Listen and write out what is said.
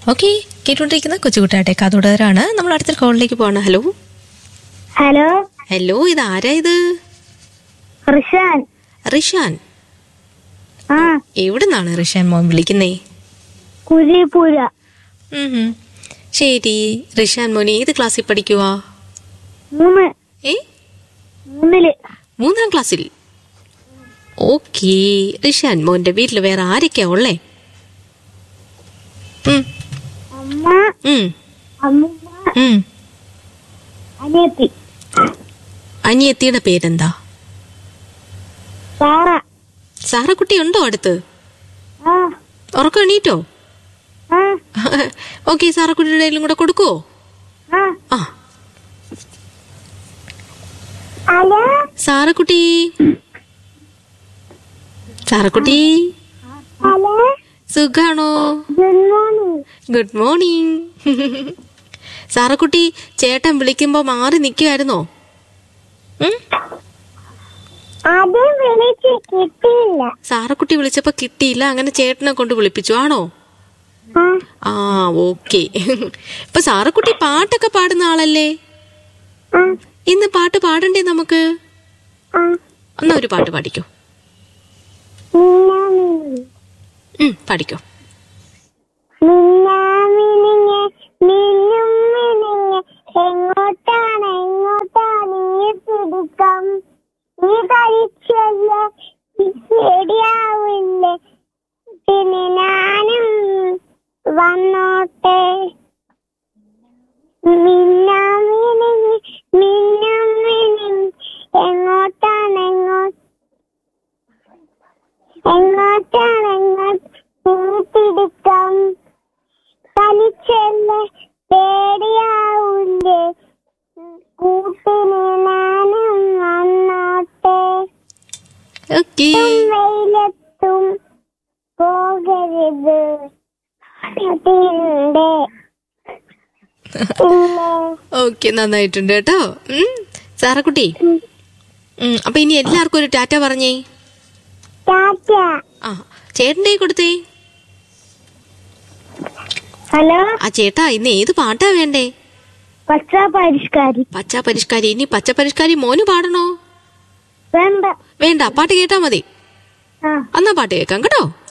Okay കേട്ടുകൊണ്ടിരിക്കുന്ന കൊച്ചുകുട്ടാട്ടെ കഥോടരാണ് നമ്മൾ അടുത്ത കോളിലേക്ക് പോവാണ് ഹലോ ഹലോ ഹലോ ഇത് ആരാ ഇത് റിഷാൻ റിഷാൻ ആ എവിടുന്നാണ് റിഷാൻ മോൻ വിളിക്കുന്നേ കുരിപ്പുര ഉം ഹും. ശരി റിഷാൻ മോൻ ഏത് ക്ലാസ്സിൽ പഠിക്കുവാ മൂന്ന് ഏ മൂന്നില് മൂന്നാം ക്ലാസ്സിൽ ഓക്കേ റിഷാൻ മോന്റെ വീട്ടിൽ വേറെ ആരൊക്കെയാ ഉള്ളേ ഉം, അമ്മ ഉം, അമ്മ ഉം. അനിയത്തി അനിയത്തിയുടെ പേരെന്താ സാറ സാറക്കുട്ടി ഉണ്ടോ അടുത്ത് ആ ഉറക്കം എണീറ്റോ ആ ഓക്കെ സാറക്കുട്ടിയുടെ കയ്യിലും കൂടെ കൊടുക്കുവോ ആ ആ ഹലോ സാറക്കുട്ടി സാറക്കുട്ടി ഹലോ സുഖാണോ good morning good morning Sarakkutty ചേട്ടൻ വിളിക്കുമ്പോ മാറി നിൽക്കുമായിരുന്നോ ആദ്യം വിളിച്ച് കിട്ടിയില്ല സാറക്കുട്ടി വിളിച്ചപ്പോ കിട്ടിയില്ല അങ്ങനെ ചേട്ടനെ കൊണ്ട് വിളിപ്പിച്ചു ആണോ ആ ആ ഓക്കെ ഇപ്പൊ സാറക്കുട്ടി പാട്ടൊക്കെ പാടുന്ന ആളല്ലേ ആ ഇന്ന് പാട്ട് പാടണ്ടേ നമുക്ക് ആ എന്നാ ഒരു പാട്ട് പാടിക്കോ മിന്നാമിനി ഉം പാടിക്കോ മിന്നാമിനിങ്ങെ മിന്നും മിനിങ്ങെ എങ്ങോട്ടാണ് എങ്ങോട്ടാണ് ഈ പിടുക്കം നീ കഴിച്ചല്ല ശരിയാവില്ലേ പിന്നെ ഞാനും വന്നോട്ടെ മിന്നാമിനിങ്ങെ മിന്നും മിനിങ്ങെ എങ്ങോട്ടാണ് എങ്ങോട്ട് എങ്ങോട്ടാണ് എങ്ങോട്ട് നീ പിടുക്കം തനിച്ചല്ല പേടിയാവില്ലേ കൂട്ടിന് ഞാനും വന്നോട്ടെ ഓക്കെ വെയിലത്തും പോകരുത് അതിന്റെ ഇല്ലേ ഓക്കെ നന്നായിട്ടുണ്ട് കേട്ടോ ഉം. സാറക്കുട്ടി ഉം, അപ്പൊ ഇനി എല്ലാവർക്കും ഒരു ടാറ്റ പറഞ്ഞേ ടാറ്റ ആ ചേട്ടൻ്റെ കയ്യിൽ കൊടുത്തേ ഹലോ ആ ചേട്ടാ ഇന്ന് ഏത് പാട്ടാ വേണ്ടേ പച്ച പരിഷ്കാരി പച്ച പരിഷ്കാരി ഇനി പച്ച പരിഷ്കാരി മോന് പാടണോ വേണ്ട വേണ്ട പാട്ട് കേട്ടാ മതി ആ എന്നാ പാട്ട് കേൾക്കാം കേട്ടോ